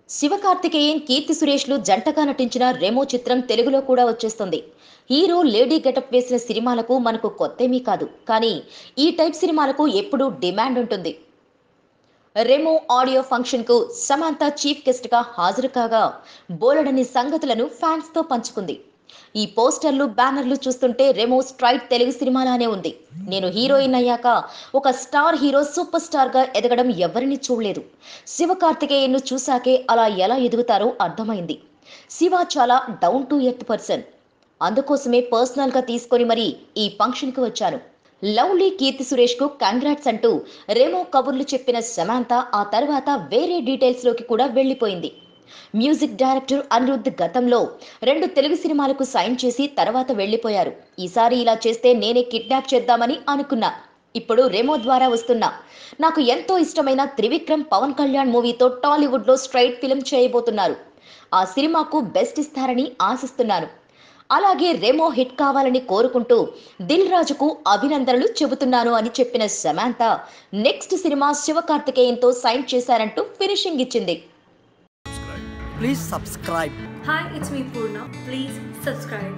శివకార్తికేయన్ కీర్తి సురేష్లు జంటగా నటించిన రెమో చిత్రం తెలుగులో కూడా వచ్చేస్తుంది హీరో లేడీ గెటప్ వేసిన సినిమాలకు మనకు కొత్తేమీ కాదు కానీ ఈ టైప్ సినిమాలకు ఎప్పుడూ డిమాండ్ ఉంటుంది రెమో ఆడియో ఫంక్షన్కు సమాంత చీఫ్ గెస్ట్గా హాజరు కాగా బోలెడని సంగతులను ఫ్యాన్స్తో పంచుకుంది ఈ పోస్టర్లు బ్యానర్లు చూస్తుంటే రెమో స్ట్రైట్ తెలుగు సినిమాలానే ఉంది నేను హీరోయిన్ అయ్యాక ఒక స్టార్ హీరో సూపర్ స్టార్గా ఎదగడం ఎవరిని చూడలేదు శివకార్తికేయన్ను చూశాకే అలా ఎలా ఎదుగుతారో అర్థమైంది శివ చాలా డౌన్ టు ఎర్త్ పర్సన్ అందుకోసమే పర్సనల్గా తీసుకొని మరి ఈ ఫంక్షన్కి వచ్చాను లవ్లీ కీర్తి సురేష్కు కంగ్రాట్స్ అంటూ రెమో కబుర్లు చెప్పిన సమాంత ఆ తర్వాత వేరే డీటెయిల్స్లోకి కూడా వెళ్ళిపోయింది మ్యూజిక్ డైరెక్టర్ అనిరుద్ధ్ గతంలో రెండు తెలుగు సినిమాలకు సైన్ చేసి తర్వాత వెళ్ళిపోయారు ఈసారి ఇలా చేస్తే నేనే కిడ్నాప్ చేద్దామని అనుకున్నా ఇప్పుడు రెమో ద్వారా వస్తున్నా నాకు ఎంతో ఇష్టమైన త్రివిక్రమ్ పవన్ కళ్యాణ్ మూవీతో టాలీవుడ్లో స్ట్రైట్ ఫిల్మ్ చేయబోతున్నారు ఆ సినిమాకు బెస్ట్ ఇస్తారని ఆశిస్తున్నాను అలాగే రెమో హిట్ కావాలని కోరుకుంటూ దిల్ రాజుకు అభినందనలు చెబుతున్నాను అని చెప్పిన సమాంత నెక్స్ట్ సినిమా శివకార్తికేయన్తో సైన్ చేశారంటూ ఫినిషింగ్ ఇచ్చింది Please subscribe. Hi, it's me Purna. Please subscribe.